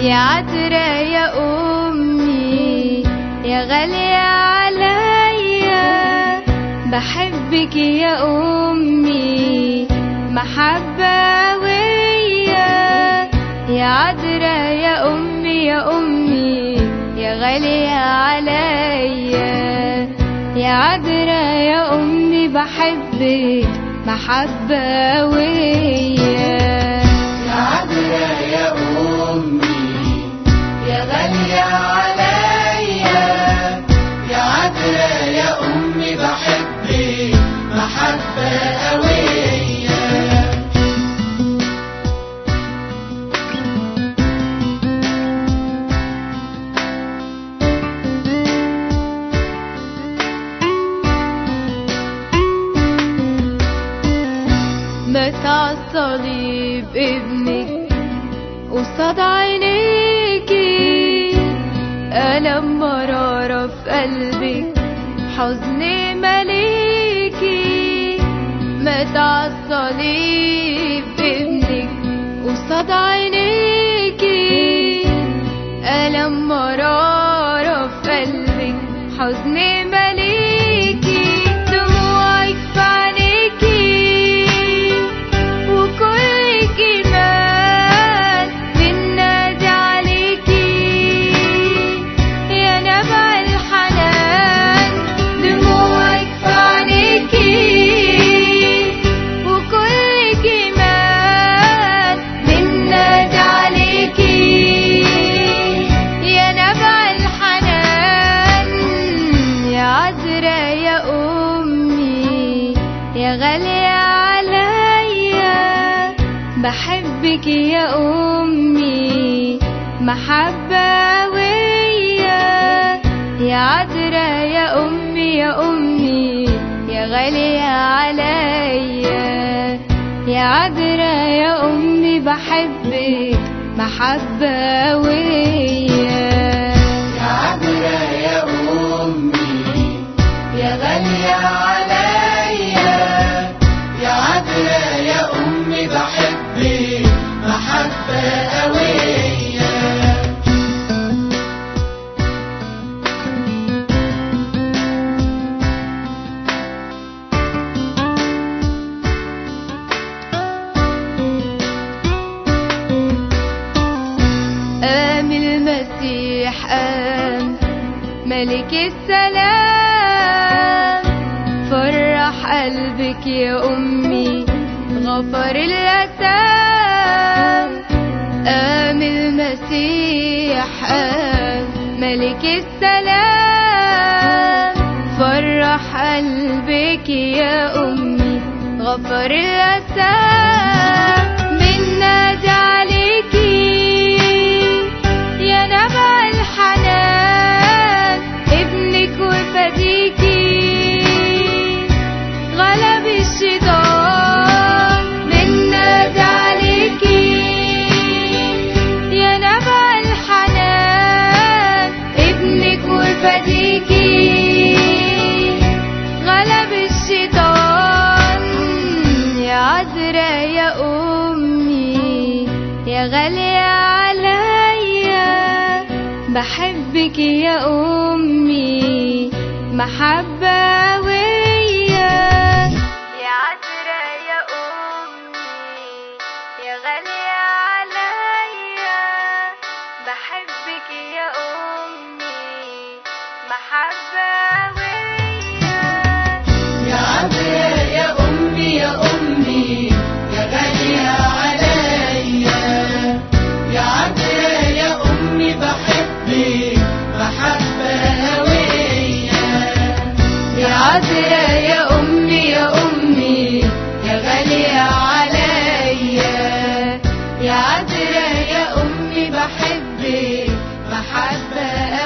يا عذرا يا أمي يا غالية عليا بحبك يا أمي محبة ويا يا عذرا يا أمي يا أمي يا غالية عليا يا عذرا يا أمي بحبك محبة ويا يا عذرا يا أمي يا غالية عليا يا عذرا يا أمي بحبك محبة قوية مات عالصليب ابنك قصاد عينيكي ألم مرارة في قلبك حزن مليكي مات عالصليب ابنك قصاد عينيكي ألم مرارة في قلبك حزن مليكي دموعك في عينيكي وكل جمال بنادي عليكي يا نبع الحنان دموعك في عينيكي وكل جمال بنادي عليكي يا نبع الحنان يا عذرا يا أمي يا غالية عليا بحبك يا أمي محبة ويا يا عذرا يا أمي يا أمي يا غالية عليا يا عذرا يا أمي بحبك محبة ويا يا عذرا يا أمي يا غالية عليا يا عذرا يا أمي بحبك محبة قوية قام المسيح قام ملك السلام فرح قلبك يا أمي غفر الأثام قام المسيح قام ملك السلام فرح قلبك يا أمي غفر الأثام من نادي عليكي يا نبع الحنان ابنك وفديكي غلب الشيطان من نادي عليكي يا نبع الحنان ابنك وفديكي غلب الشيطان يا عذرا يا أمي يا غالية عليا بحبك يا أمي محبة ويا يا عذرا يا أمي يا غالية عليا بحبك يا أمي محبة ويا يا عذرا يا أمي يا أمي يا غالية عليا يا عذرا يا أمي بحبك محبة قوية يا عذرا يا أمي يا أمي يا غالية عليا يا عذرا يا أمي بحبك محبة